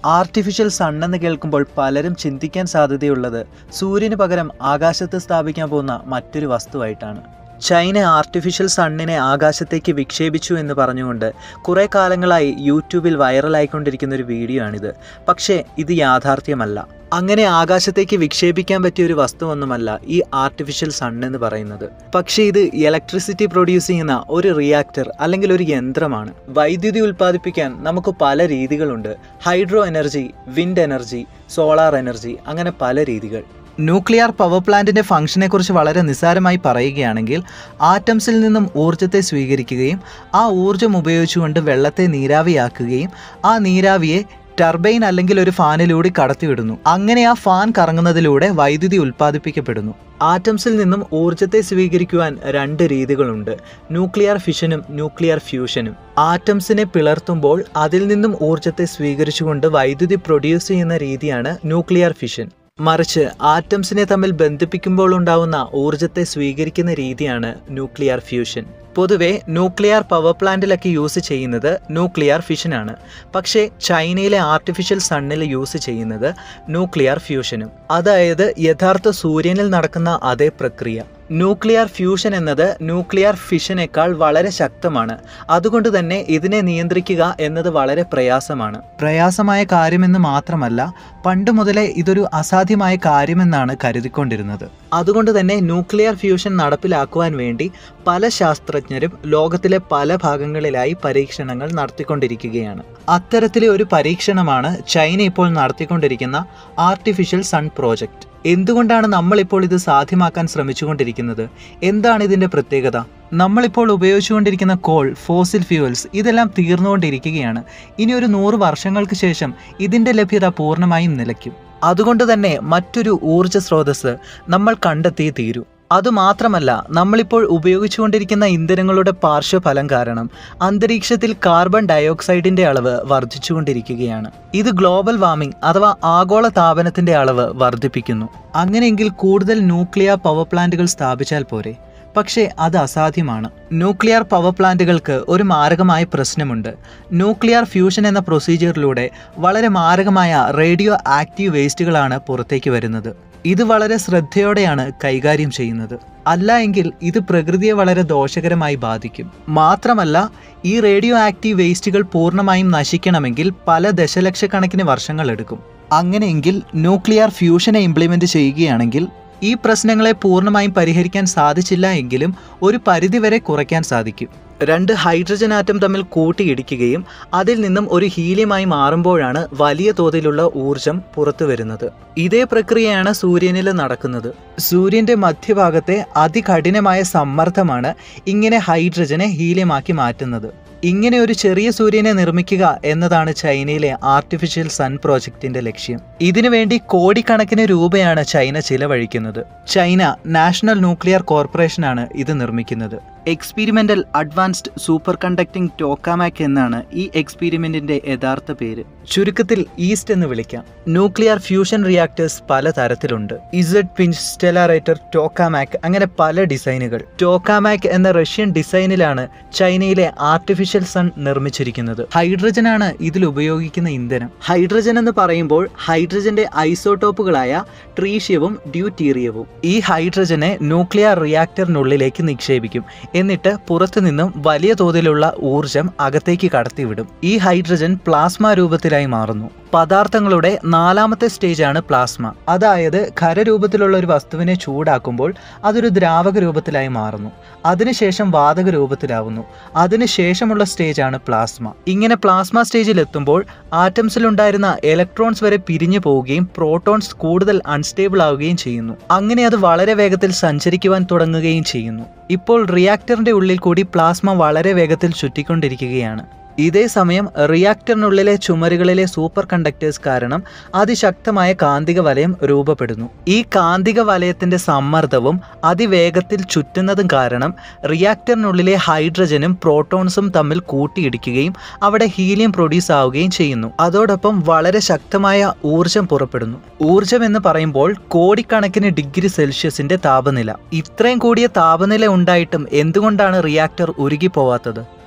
artificial sun എന്ന് കേൾക്കുമ്പോൾ പലരും ചിന്തിക്കാൻ സാധ്യതയുള്ളത് സൂര്യന് പകരം ആകാശത്ത് സ്ഥാപിക്കാൻ പോകുന്ന മറ്റൊരു വസ്തുവായിട്ടാണ് ചൈന ആർട്ടിഫിഷ്യൽ സണ്ണിനെ ആകാശത്തേക്ക് വിക്ഷേപിച്ചു എന്ന് പറഞ്ഞുകൊണ്ട് കുറേ കാലങ്ങളായി യൂട്യൂബിൽ വൈറലായിക്കൊണ്ടിരിക്കുന്ന ഒരു വീഡിയോ ആണിത് പക്ഷേ ഇത് യാഥാർത്ഥ്യമല്ല അങ്ങനെ ആകാശത്തേക്ക് വിക്ഷേപിക്കാൻ പറ്റിയ ഒരു വസ്തുവൊന്നുമല്ല ഈ ആർട്ടിഫിഷ്യൽ സൺ എന്ന് പറയുന്നത് പക്ഷേ ഇത് ഇലക്ട്രിസിറ്റി പ്രൊഡ്യൂസ് ചെയ്യുന്ന ഒരു റിയാക്ടർ അല്ലെങ്കിൽ ഒരു യന്ത്രമാണ് വൈദ്യുതി ഉൽപ്പാദിപ്പിക്കാൻ നമുക്ക് പല രീതികളുണ്ട് hydro energy wind energy solar energy അങ്ങനെ പല രീതികൾ ന്യൂക്ലിയർ പവർ പ്ലാന്റിന്റെ ഫംഗ്ഷനെ കുറിച്ച് വളരെ നിസ്സാരമായി പറയുകയാണെങ്കിൽ ആറ്റംസിൽ നിന്നും ഊർജത്തെ സ്വീകരിക്കുകയും ആ ഊർജം ഉപയോഗിച്ചുകൊണ്ട് വെള്ളത്തെ നീരാവിയാക്കുകയും ആ നീരാവിയെ ടർബൈൻ അല്ലെങ്കിൽ ഒരു ഫാനിലൂടെ കടത്തിവിടുന്നു അങ്ങനെ ആ ഫാൻ കറങ്ങുന്നതിലൂടെ വൈദ്യുതി ഉൽപ്പാദിപ്പിക്കപ്പെടുന്നു ആറ്റംസിൽ നിന്നും ഊർജത്തെ സ്വീകരിക്കുവാൻ രണ്ട് രീതികളുണ്ട് ന്യൂക്ലിയർ ഫിഷനും ന്യൂക്ലിയർ ഫ്യൂഷനും ആറ്റംസിനെ പിളർത്തുമ്പോൾ അതിൽ നിന്നും ഊർജത്തെ സ്വീകരിച്ചുകൊണ്ട് വൈദ്യുതി പ്രൊഡ്യൂസ് ചെയ്യുന്ന രീതിയാണ് ന്യൂക്ലിയർ ഫിഷൻ മറിച്ച് ആറ്റംസിനെ തമ്മിൽ ബന്ധിപ്പിക്കുമ്പോൾ ഉണ്ടാവുന്ന ഊർജത്തെ സ്വീകരിക്കുന്ന രീതിയാണ് ന്യൂക്ലിയർ ഫ്യൂഷൻ പൊതുവെ ന്യൂക്ലിയർ പവർ പ്ലാന്റിലൊക്കെ യൂസ് ചെയ്യുന്നത് ന്യൂക്ലിയർ ഫിഷനാണ് പക്ഷേ ചൈനയിലെ ആർട്ടിഫിഷ്യൽ സണ്ണിൽ യൂസ് ചെയ്യുന്നത് ന്യൂക്ലിയർ ഫ്യൂഷനും അതായത് യഥാർത്ഥ സൂര്യനിൽ നടക്കുന്ന അതേ പ്രക്രിയ ന്യൂക്ലിയർ ഫ്യൂഷൻ എന്നത് ന്യൂക്ലിയർ ഫിഷനേക്കാൾ വളരെ ശക്തമാണ് അതുകൊണ്ട് തന്നെ ഇതിനെ നിയന്ത്രിക്കുക എന്നത് വളരെ പ്രയാസമാണ് പ്രയാസമായ കാര്യമെന്ന് മാത്രമല്ല പണ്ട് മുതലേ ഇതൊരു അസാധ്യമായ കാര്യമെന്നാണ് കരുതിക്കൊണ്ടിരുന്നത് അതുകൊണ്ട് തന്നെ ന്യൂക്ലിയർ ഫ്യൂഷൻ നടപ്പിലാക്കുവാൻ വേണ്ടി പല ശാസ്ത്രജ്ഞരും ലോകത്തിലെ പല ഭാഗങ്ങളിലായി പരീക്ഷണങ്ങൾ നടത്തിക്കൊണ്ടിരിക്കുകയാണ് അത്തരത്തിലെ ഒരു പരീക്ഷണമാണ് ചൈന ഇപ്പോൾ നടത്തിക്കൊണ്ടിരിക്കുന്ന ആർട്ടിഫിഷ്യൽ സൺ പ്രോജക്റ്റ് എന്തുകൊണ്ടാണ് നമ്മളിപ്പോൾ ഇത് സാധ്യമാക്കാൻ ശ്രമിച്ചുകൊണ്ടിരിക്കുന്നത് എന്താണ് ഇതിൻ്റെ പ്രത്യേകത നമ്മളിപ്പോൾ ഉപയോഗിച്ചുകൊണ്ടിരിക്കുന്ന കോൾ ഫോസിൽ ഫ്യൂവൽസ് ഇതെല്ലാം തീർന്നുകൊണ്ടിരിക്കുകയാണ് ഇനി ഒരു നൂറ് വർഷങ്ങൾക്ക് ശേഷം ഇതിൻ്റെ ലഭ്യത പൂർണ്ണമായും നിലയ്ക്കും അതുകൊണ്ട് തന്നെ മറ്റൊരു ഊർജ്ജ സ്രോതസ് നമ്മൾ കണ്ടെത്തിയേ തീരൂ അതുമാത്രമല്ല നമ്മളിപ്പോൾ ഉപയോഗിച്ചുകൊണ്ടിരിക്കുന്ന ഇന്ധനങ്ങളുടെ പാർശ്വഫലം കാരണം അന്തരീക്ഷത്തിൽ കാർബൺ ഡയോക്സൈഡിന്റെ അളവ് വർദ്ധിച്ചുകൊണ്ടിരിക്കുകയാണ് ഇത് ഗ്ലോബൽ വാർമിംഗ് അഥവാ ആഗോള താപനത്തിന്റെ അളവ് വർദ്ധിപ്പിക്കുന്നു അങ്ങനെയെങ്കിൽ കൂടുതൽ ന്യൂക്ലിയർ പവർ പ്ലാന്റുകൾ സ്ഥാപിച്ചാൽ പോരെ പക്ഷേ അത് അസാധ്യമാണ് ന്യൂക്ലിയർ പവർ പ്ലാന്റുകൾക്ക് ഒരു മാരകമായ പ്രശ്നമുണ്ട് ന്യൂക്ലിയർ ഫ്യൂഷൻ എന്ന പ്രൊസീജിയറിലൂടെ വളരെ മാരകമായ റേഡിയോ ആക്റ്റീവ് വേസ്റ്റുകളാണ് പുറത്തേക്ക് വരുന്നത് ഇത് വളരെ ശ്രദ്ധയോടെയാണ് കൈകാര്യം ചെയ്യുന്നത് അല്ല എങ്കിൽ ഇത് പ്രകൃതിയെ വളരെ ദോഷകരമായി ബാധിക്കും മാത്രമല്ല ഈ റേഡിയോ ആക്റ്റീവ് വേസ്റ്റുകൾ പൂർണ്ണമായും നശിക്കണമെങ്കിൽ പല ദശലക്ഷക്കണക്കിന് വർഷങ്ങൾ എടുക്കും അങ്ങനെയെങ്കിൽ ന്യൂക്ലിയർ ഫ്യൂഷനെ ഇംപ്ലിമെന്റ് ചെയ്യുകയാണെങ്കിൽ ഈ പ്രശ്നങ്ങളെ പൂർണ്ണമായും പരിഹരിക്കാൻ സാധിച്ചില്ല എങ്കിലും ഒരു പരിധിവരെ കുറയ്ക്കാൻ സാധിക്കും രണ്ട് ഹൈഡ്രജൻ ആറ്റം തമ്മിൽ കൂട്ടിയിടിക്കുകയും അതിൽ നിന്നും ഒരു ഹീലിയമായി മാറുമ്പോഴാണ് വലിയ തോതിലുള്ള ഊർജം പുറത്തു വരുന്നത് ഇതേ പ്രക്രിയയാണ് സൂര്യനിൽ നടക്കുന്നത് സൂര്യന്റെ മധ്യഭാഗത്തെ അതികഠിനമായ സമ്മർദ്ദമാണ് ഇങ്ങനെ ഹൈഡ്രജനെ ഹീലിയമാക്കി മാറ്റുന്നത് ഇങ്ങനെ ഒരു ചെറിയ സൂര്യനെ നിർമ്മിക്കുക എന്നതാണ് ചൈനയിലെ ആർട്ടിഫിഷ്യൽ സൺ പ്രോജക്റ്റിന്റെ ലക്ഷ്യം ഇതിനുവേണ്ടി കോടിക്കണക്കിന് രൂപയാണ് ചൈന ചിലവഴിക്കുന്നത് ചൈന നാഷണൽ ന്യൂക്ലിയർ കോർപ്പറേഷനാണ് ഇത് നിർമ്മിക്കുന്നത് experimental advanced super conducting tokamak എന്നാണ് ഈ എക്സ്പീരിമെന്റിന്റെ യഥാർത്ഥ പേര് ചുരുക്കത്തിൽ ഈസ്റ്റ് എന്ന് വിളിക്കാം ന്യൂക്ലിയർ ഫ്യൂഷൻ റിയാക്ടേഴ്സ് പല തരത്തിലുണ്ട് ഇസഡ് പിഞ്ച് സ്റ്റെലാറേറ്റർ ടോക്കാമാക് അങ്ങനെ പല ഡിസൈനുകൾ ടോക്കാമാക് എന്ന റഷ്യൻ ഡിസൈനിലാണ് ചൈനയിലെ ആർട്ടിഫിഷ്യൽ സൺ നിർമ്മിച്ചിരിക്കുന്നത് ഹൈഡ്രജൻ ആണ് ഇതിൽ ഉപയോഗിക്കുന്ന ഇന്ധനം ഹൈഡ്രജൻ എന്ന് പറയുമ്പോൾ ഹൈഡ്രജന്റെ ഐസോട്ടോപ്പുകളായ ട്രീഷ്യവും ഡ്യൂട്ടീറിയവും ഈ ഹൈഡ്രജനെ ന്യൂക്ലിയർ റിയാക്ടറിനുള്ളിലേക്ക് നിക്ഷേപിക്കും എന്നിട്ട് പുറത്തുനിന്നും വലിയ തോതിലുള്ള ഊർജം അകത്തേക്ക് കടത്തിവിടും ഈ ഹൈഡ്രജൻ പ്ലാസ്മ രൂപത്തിലായി മാറുന്നു പദാർത്ഥങ്ങളുടെ നാലാമത്തെ സ്റ്റേജാണ് പ്ലാസ്മ അതായത് ഖരരൂപത്തിലുള്ള ഒരു വസ്തുവിനെ ചൂടാക്കുമ്പോൾ അതൊരു ദ്രാവക രൂപത്തിലായി മാറുന്നു അതിനുശേഷം വാതക രൂപത്തിലാവുന്നു അതിനുശേഷമുള്ള സ്റ്റേജാണ് പ്ലാസ്മ ഇങ്ങനെ പ്ലാസ്മ സ്റ്റേജിൽ എത്തുമ്പോൾ ആറ്റംസിൽ ഉണ്ടായിരുന്ന ഇലക്ട്രോൺസ് വരെ പിരിഞ്ഞു പോവുകയും പ്രോട്ടോൺസ് കൂടുതൽ അൺസ്റ്റേബിൾ ആവുകയും ചെയ്യുന്നു അങ്ങനെ അത് വളരെ വേഗത്തിൽ സഞ്ചരിക്കുവാൻ തുടങ്ങുകയും ചെയ്യുന്നു ഇപ്പോൾ റിയാക്ടറിന്റെ ഉള്ളിൽ കൂടി പ്ലാസ്മ വളരെ വേഗത്തിൽ ചുറ്റിക്കൊണ്ടിരിക്കുകയാണ് ഇതേ സമയം റിയാക്ടറിനുള്ളിലെ ചുമരുകളിലെ സൂപ്പർ കണ്ടക്ടേഴ്സ് കാരണം അതിശക്തമായ കാന്തിക വലയം രൂപപ്പെടുന്നു ഈ കാന്തിക വലയത്തിന്റെ സമ്മർദ്ദവും അതിവേഗത്തിൽ ചുറ്റുന്നതും കാരണം റിയാക്ടറിനുള്ളിലെ ഹൈഡ്രജനും പ്രോട്ടോൺസും തമ്മിൽ കൂട്ടിയിടിക്കുകയും അവിടെ ഹീലിയം പ്രൊഡ്യൂസ് ആവുകയും ചെയ്യുന്നു അതോടൊപ്പം വളരെ ശക്തമായ ഊർജം പുറപ്പെടുന്നു ഊർജം എന്ന് പറയുമ്പോൾ കോടിക്കണക്കിന് ഡിഗ്രി സെൽഷ്യസിന്റെ താപനില ഇത്രയും കൂടിയ താപനില ഉണ്ടായിട്ടും എന്തുകൊണ്ടാണ് റിയാക്ടർ ഉരുകിപ്പോവാത്തത്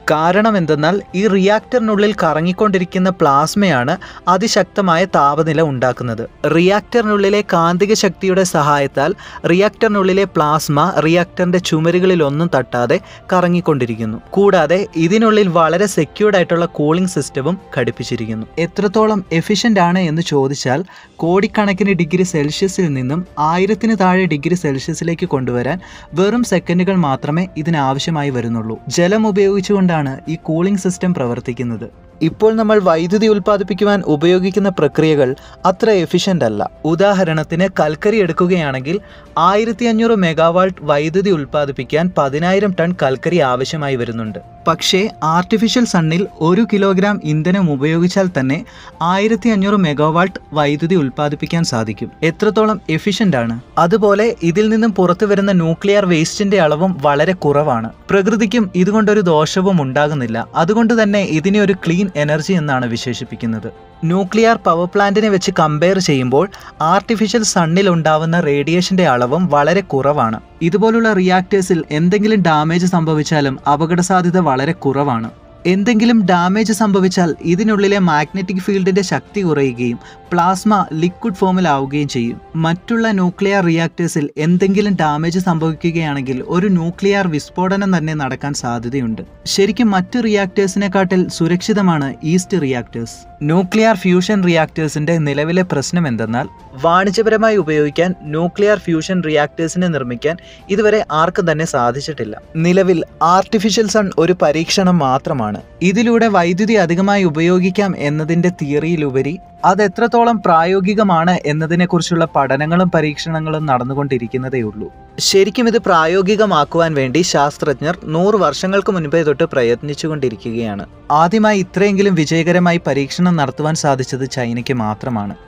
കാരണം എന്തെന്നാൽ ഈ റിയാക്ടറിനുള്ളിൽ കറങ്ങിക്കൊണ്ടിരിക്കുന്ന പ്ലാസ്മയാണ് അതിശക്തമായ താപനില ഉണ്ടാക്കുന്നത് റിയാക്ടറിനുള്ളിലെ കാന്തിക ശക്തിയുടെ സഹായത്താൽ റിയാക്ടറിനുള്ളിലെ പ്ലാസ്മ റിയാക്ടറിന്റെ ചുമരുകളിലൊന്നും തട്ടാതെ കറങ്ങിക്കൊണ്ടിരിക്കുന്നു കൂടാതെ ഇതിനുള്ളിൽ വളരെ സെക്യൂർഡ് ആയിട്ടുള്ള കൂളിംഗ് സിസ്റ്റവും ഘടിപ്പിച്ചിരിക്കുന്നു എത്രത്തോളം എഫിഷ്യൻ്റ് ആണ് എന്ന് ചോദിച്ചാൽ കോടിക്കണക്കിന് ഡിഗ്രി സെൽഷ്യസിൽ നിന്നും ആയിരത്തിന് താഴെ ഡിഗ്രി സെൽഷ്യസിലേക്ക് കൊണ്ടുവരാൻ വെറും സെക്കൻഡുകൾ മാത്രമേ ഇതിനാവശ്യമായി വരുന്നുള്ളൂ ജലം ഉപയോഗിച്ചുകൊണ്ടാണ് ഈ കൂളിംഗ് സിസ്റ്റം പ്രവർത്തിക്കുന്നത് ഇപ്പോൾ നമ്മൾ വൈദ്യുതി ഉൽപ്പാദിപ്പിക്കുവാൻ ഉപയോഗിക്കുന്ന പ്രക്രിയകൾ അത്ര എഫിഷ്യൻ്റ് അല്ല ഉദാഹരണത്തിന് കൽക്കരി എടുക്കുകയാണെങ്കിൽ ആയിരത്തി അഞ്ഞൂറ് മെഗാവാൾട്ട് വൈദ്യുതി ഉൽപ്പാദിപ്പിക്കാൻ പതിനായിരം ടൺ കൽക്കരി ആവശ്യമായി വരുന്നുണ്ട് പക്ഷേ ആർട്ടിഫിഷ്യൽ സണ്ണിൽ ഒരു കിലോഗ്രാം ഇന്ധനം ഉപയോഗിച്ചാൽ തന്നെ ആയിരത്തി അഞ്ഞൂറ് മെഗാവാൾട്ട് വൈദ്യുതി ഉൽപ്പാദിപ്പിക്കാൻ സാധിക്കും എത്രത്തോളം എഫിഷ്യൻ്റ് ആണ് അതുപോലെ ഇതിൽ നിന്നും പുറത്തു വരുന്ന ന്യൂക്ലിയർ വേസ്റ്റിന്റെ അളവും വളരെ കുറവാണ് പ്രകൃതിക്കും ഇതുകൊണ്ടൊരു ദോഷവും ഉണ്ടാകുന്നില്ല അതുകൊണ്ട് തന്നെ ഇതിനെ ഒരു ക്ലീൻ എനർജി എന്നാണ് വിശേഷിപ്പിക്കുന്നത് ന്യൂക്ലിയർ പവർ പ്ലാന്റിനെ വെച്ച് കമ്പയർ ചെയ്യുമ്പോൾ ആർട്ടിഫിഷ്യൽ സണ്ണിൽ ഉണ്ടാവുന്ന റേഡിയേഷന്റെ അളവും വളരെ കുറവാണ് ഇതുപോലുള്ള റിയാക്ടേഴ്സിൽ എന്തെങ്കിലും ഡാമേജ് സംഭവിച്ചാലും അപകട സാധ്യത വളരെ കുറവാണ് എന്തെങ്കിലും ഡാമേജ് സംഭവിച്ചാൽ ഇതിനുള്ളിലെ മാഗ്നറ്റിക് ഫീൽഡിന്റെ ശക്തി കുറയുകയും പ്ലാസ്മ ലിക്വിഡ് ഫോമിലാവുകയും ചെയ്യും മറ്റുള്ള ന്യൂക്ലിയർ റിയാക്ടേഴ്സിൽ എന്തെങ്കിലും ഡാമേജ് സംഭവിക്കുകയാണെങ്കിൽ ഒരു ന്യൂക്ലിയർ വിസ്ഫോടനം തന്നെ നടക്കാൻ സാധ്യതയുണ്ട് ശരിക്കും മറ്റ് റിയാക്ടേഴ്സിനെക്കാട്ടിൽ സുരക്ഷിതമാണ് ഈസ്റ്റ് റിയാക്ടേഴ്സ് ന്യൂക്ലിയർ ഫ്യൂഷൻ റിയാക്ടേഴ്സിന്റെ നിലവിലെ പ്രശ്നം എന്തെന്നാൽ വാണിജ്യപരമായി ഉപയോഗിക്കാൻ ന്യൂക്ലിയർ ഫ്യൂഷൻ റിയാക്ടേഴ്സിനെ നിർമ്മിക്കാൻ ഇതുവരെ ആർക്കും തന്നെ സാധിച്ചിട്ടില്ല നിലവിൽ ആർട്ടിഫിഷ്യൽ സൺ ഒരു പരീക്ഷണം മാത്രമാണ് ഇതിലൂടെ വൈദ്യുതി അധികമായി ഉപയോഗിക്കാം എന്നതിന്റെ തിയറിയിലുപരി അത് എത്രത്തോളം പ്രായോഗികമാണ് എന്നതിനെക്കുറിച്ചുള്ള പഠനങ്ങളും പരീക്ഷണങ്ങളും നടന്നുകൊണ്ടിരിക്കുന്നതേയുള്ളൂ ശരിക്കും ഇത് പ്രായോഗികമാക്കുവാൻ വേണ്ടി ശാസ്ത്രജ്ഞർ നൂറ് വർഷങ്ങൾക്ക് മുൻപേ തൊട്ട് പ്രയത്നിച്ചുകൊണ്ടിരിക്കുകയാണ് ആദ്യമായി ഇത്രയെങ്കിലും വിജയകരമായി പരീക്ഷണം നടത്തുവാൻ സാധിച്ചത് ചൈനയ്ക്ക് മാത്രമാണ്